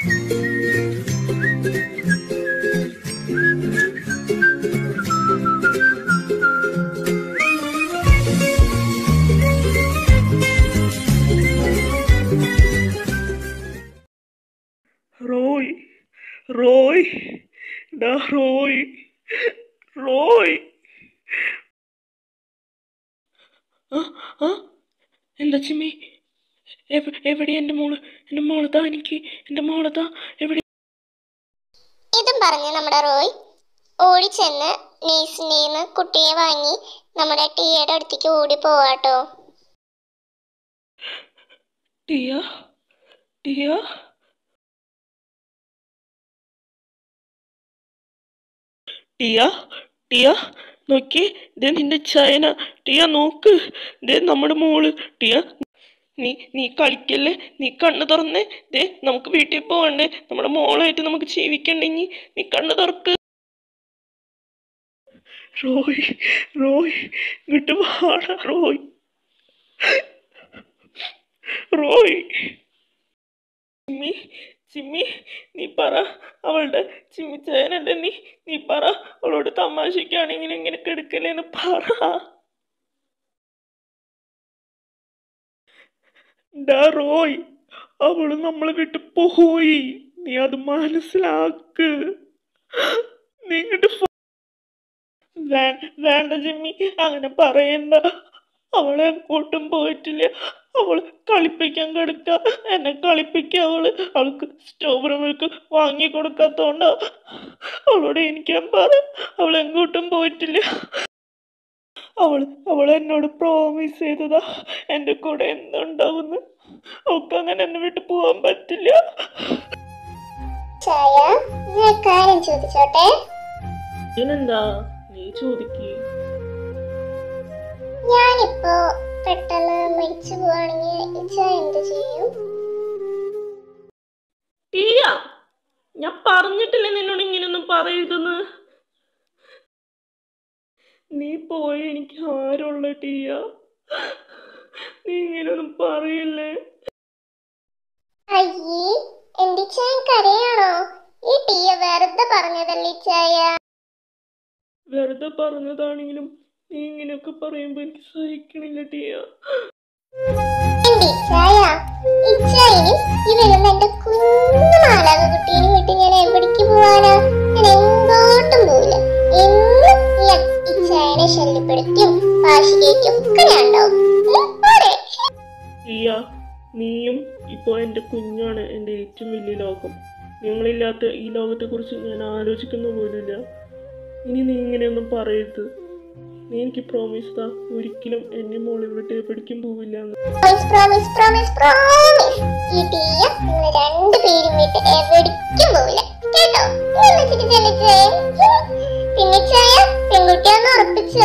റോയ് റോയ് ഡാ റോയ് റോയ് ആ ആ എന്താ ചിമ്മി എവ- എവിടെ എൻ്റെ മോള് എൻ്റെ മോളതാ എനിക്ക് എൻ്റെ മോളതാ എവിടെ ഇതും പറഞ്ഞ് നമ്മുടെ റോയ് ഓടിച്ചെന്ന് നേഴ്സിൻ്റെ നിന്ന് കുട്ടിയെ വാങ്ങി നമ്മുടെ ടീയുടെ അടുത്തേക്ക് ഓടി പോവാട്ടോ ടിയ ടിയ ടിയ ടിയ നോക്കി ദേ നിന്റെ ചയന ടിയ നോക്ക് ദേ നമ്മുടെ മോള് ടിയ നീ നീ കളിക്കല്ലേ നീ കണ്ണ് തുറന്നേ ദേ നമുക്ക് വീട്ടിൽ പോകണ്ടേ നമ്മുടെ മോളായിട്ട് നമുക്ക് ജീവിക്കണ്ടെങ്കി നീ കണ്ണ് തുറക്ക് റോയ് റോയ് ഇങ്ങോട്ട് വാടാ റോയ് റോയ് ചിമ്മി ചിമ്മി നീ പറ അവളുടെ ചിമ്മി ചേനല്ലേ നീ നീ പറ അവളോട് തമാശക്കാണെങ്കിൽ ഇങ്ങനെ കെടുക്കലേന്ന് പറ ഡാ റോയ് അവള് നമ്മളെ വിട്ട് പോയി നീ അത് മനസ്സിലാക്ക് നീ ഇങ്ങോട്ട് ഫോ- വേ- വേണ്ട ജിമ്മി അങ്ങനെ പറയണ്ട അവളെ എങ്ങോട്ടും പോയിട്ടില്ല അവള് കളിപ്പിക്കാൻ കിടക്ക എന്നെ കളിപ്പിക്ക അവള് അവൾക്ക് സ്ട്രോബെറി മിൽക്ക് വാങ്ങി കൊടുക്കാത്തോണ്ട അവളോട് എനിക്കാൻ പറ അവൾ എങ്ങോട്ടും പോയിട്ടില്ല അവൾ അവൾ എന്നോട് പ്രോമിസ് ചെയ്തതാ എൻ്റെ കൂടെ എന്തുണ്ടാവുന്ന് അവൾക്ക് അങ്ങനെ എന്നെ വിട്ട് പോവാൻ പറ്റില്ല ചായ ഞാൻ കാര്യം ചോദിച്ചോട്ടെ ഇതിനെന്താ നീ ചോദിക്കേ ഞാനിപ്പോ പെട്ടെന്ന് മരിച്ചു പോവാണെങ്കിൽ ഇച്ച എന്ത് ചെയ്യും ടീയ ഞാൻ പറഞ്ഞിട്ടില്ലേ നിന്നോട് ഇങ്ങനെയൊന്നും പറയരുതെന്ന് നീ പോയി എനിക്ക് ആരുള്ള ടീയ നീ ഇങ്ങനെയൊന്നും പറയില്ലേ അയ്യേ എന്റെ ചായ കരയാണോ ഈ ടീയ വെറുതെ പറഞ്ഞതല്ലേ ചായ വെറുതെ പറഞ്ഞതാണെങ്കിലും നീ ഇങ്ങനെയൊക്കെ പറയുമ്പോ എനിക്ക് സഹിക്കണില്ല ടീയ എന്റെ ചായ ഇച്ചായനും ഈ വരുന്ന എന്റെ കുഞ്ഞു മാലാക കുട്ടീനും വിട്ട് ഞാൻ എവിടേക്ക് പോവാനാ ഞാൻ എങ്ങോട്ടും പോവില്ല എന്നും ഈ ഇച്ചായനെ ശല്യപ്പെടുത്തിയും വാശി കയറ്റും ഒക്കെ ഞാൻ ഉണ്ടാവും ഉം, പോരെ? ടീയ നീയും ഇപ്പോൾ എൻ്റെ കുഞ്ഞാണ് എൻ്റെ ഏറ്റവും വലിയ ലോകം നിങ്ങളില്ലാത്ത ഈ ലോകത്തെക്കുറിച്ച് ഞാൻ ആലോചിക്കുന്ന പോലുമില്ല ഇനി നീ ഇങ്ങനെയൊന്നും പറയരുത് നീ എനിക്ക് പ്രോമിസ് താ ഒരിക്കലും എന്നെ മോളെ വിട്ട് എവിടേക്കും പോവില്ല എന്ന് Promise, promise, promise, promise. ഈ തീയ നിങ്ങൾ രണ്ടുപേരും വിട്ട് എവിടേക്കും പോവില്ല കേട്ടോ എന്നിട്ട് ചെല്ലു ചായ പിന്നെ ചായ പെൺകുട്ടിയാന്ന് ഉറപ്പിച്ചോ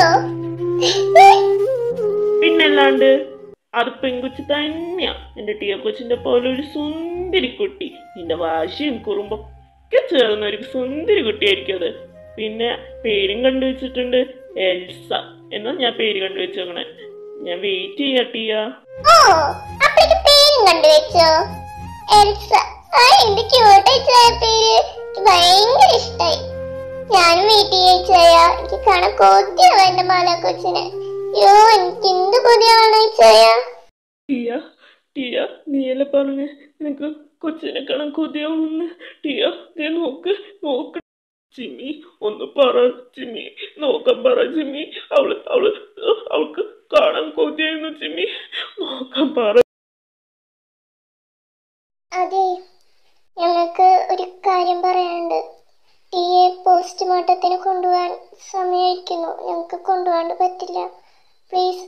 പിന്നല്ലാണ്ട് അത് പെൺകുച്ചി തന്നെയാ എൻ്റെ ടിയ കൊച്ചിൻ്റെ പോലെ ഒരു സുന്ദരി കുട്ടി നിന്റെ വാശിയും കുറുമ്പൊക്കെ ചേർന്ന ഒരു സുന്ദരി കുട്ടിയായിരിക്കും അത് പിന്നെ പേരും കണ്ടുവച്ചിട്ടുണ്ട് എൽസ എന്നാ ഞാൻ പേര് കണ്ടുവച്ചേക്കണേ ഞാൻ വെയിറ്റ് ചെയ്യാ ടിയ ഓ അപ്പഴേക്ക് പേരും കണ്ടുവെച്ചോ എൽസ ആ എന്ത് ക്യൂട്ടായി ചായ പേര് എനിക്ക് ഭയങ്കര ഇഷ്ടായി ഞാനും വെയിറ്റ് ചെയ്യിച്ചായ എനിക്ക് കാണാൻ കൊതിയാവും എന്റെ മാലാ കൊച്ചിനെ യോ എനിക്ക് എന്ത് കൊതിയാണ് ചായ ടിയ ടിയ നീയല്ലേ പറഞ്ഞ് നിനക്ക് കൊച്ചിനെ കാണാൻ കൊതിയാവുമെന്ന് ടിയ നീ നോക്ക് നോക്ക് ചിമ്മി ഒന്ന് പറ ചിമ്മി നോക്കാൻ പറ ചിമ്മി അവള് അവള് അവൾക്ക് കാണാൻ കൊതിയായിരുന്നു ചിമ്മി നോക്കാൻ പറ അതെ ഞങ്ങൾക്ക് ഒരു കാര്യം പറയാനുണ്ട് ടീയെ പോസ്റ്റ്മോർട്ടത്തിന് കൊണ്ടുപോകാൻ സമയമായിരിക്കുന്നു ഞങ്ങൾക്ക് കൊണ്ടുപോകാണ്ട് പറ്റില്ല പ്ലീസ്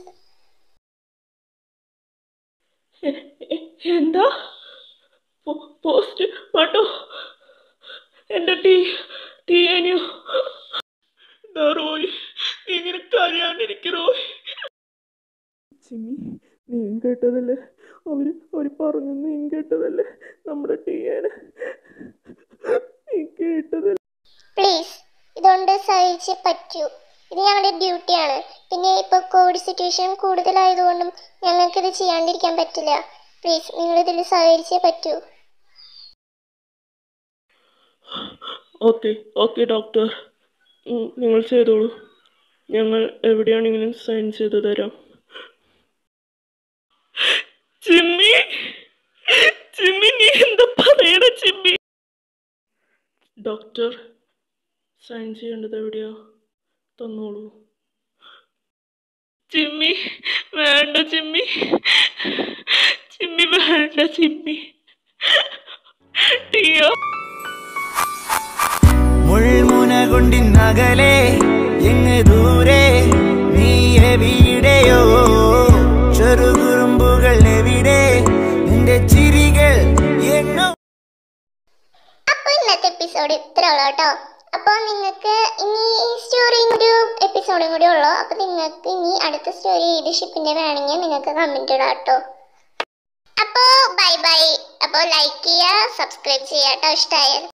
എ- എ- എന്താ പോ- പോസ്റ്റ് മാട്ടോ എന്റെ ടീ ടീയനിയോ ദാ റോയ് നീ ഇങ്ങനെ കരയാണ്ടിരിക്കും റോയ് ചിമ്മി നീ കേട്ടതല്ലേ അവര് അവര് പറഞ്ഞു നീ കേട്ടതല്ലേ നമ്മുടെ ടീയനെ നീ കേട്ടതല്ലേ പ്ലീസ് ഇതുകൊണ്ട് സഹിച്ചേ പറ്റൂ ഇത് ഞങ്ങളുടെ ഡ്യൂട്ടിയാണ് പിന്നെ ഇപ്പോൾ കോവിഡ് സിറ്റുവേഷൻ കൂടുതലായതുകൊണ്ടും ഞങ്ങൾക്കിത് ചെയ്യാണ്ടിരിക്കാൻ പറ്റില്ല പ്ലീസ് നിങ്ങളിതിൽ സഹകരിച്ചേ പറ്റൂ ഓക്കെ ഓക്കെ ഡോക്ടർ ഉം, നിങ്ങൾ ചെയ്തോളൂ ഞങ്ങൾ എവിടെയാണെങ്കിലും സൈൻ ചെയ്ത് തരാം ചിമ്മി ചിമ്മി നീ എന്താ പറയണ ചിമ്മി ഡോക്ടർ സൈൻ ചെയ്യേണ്ടത് എവിടെയാ തന്നോളൂ ചിമ്മി വേണ്ട ചിമ്മി ചിമ്മി വേണ്ട ചിമ്മി ടിയോ മുൾമുന കൊണ്ടിന്നകലെ എങ്ങ് ദൂരെ നീ എവിടെയോ ചെറുകുറുമ്പുകൾ എവിടെ നിന്റെ ചിരികൾ എങ്ങോ അപ്പൊ ഇന്നത്തെ എപ്പിസോഡ് ഇത്ര ഉള്ളു കേട്ടോ അപ്പൊ നിങ്ങൾക്ക് ഇനി ഈ സ്റ്റോറി ഒരു എപ്പിസോഡും കൂടി ഉള്ളു അപ്പൊ നിങ്ങൾക്ക് ഇനി അടുത്ത സ്റ്റോറി ഏത് ഷിപ്പിന്റെ വേണമെങ്കിൽ നിങ്ങൾക്ക് കമന്റ് ഇടാം കേട്ടോ അപ്പോ ബൈ ബൈ അപ്പോ ലൈക്ക് ചെയ്യുക സബ്സ്ക്രൈബ് ചെയ്യുക കേട്ടോ ഇഷ്ടമായാൽ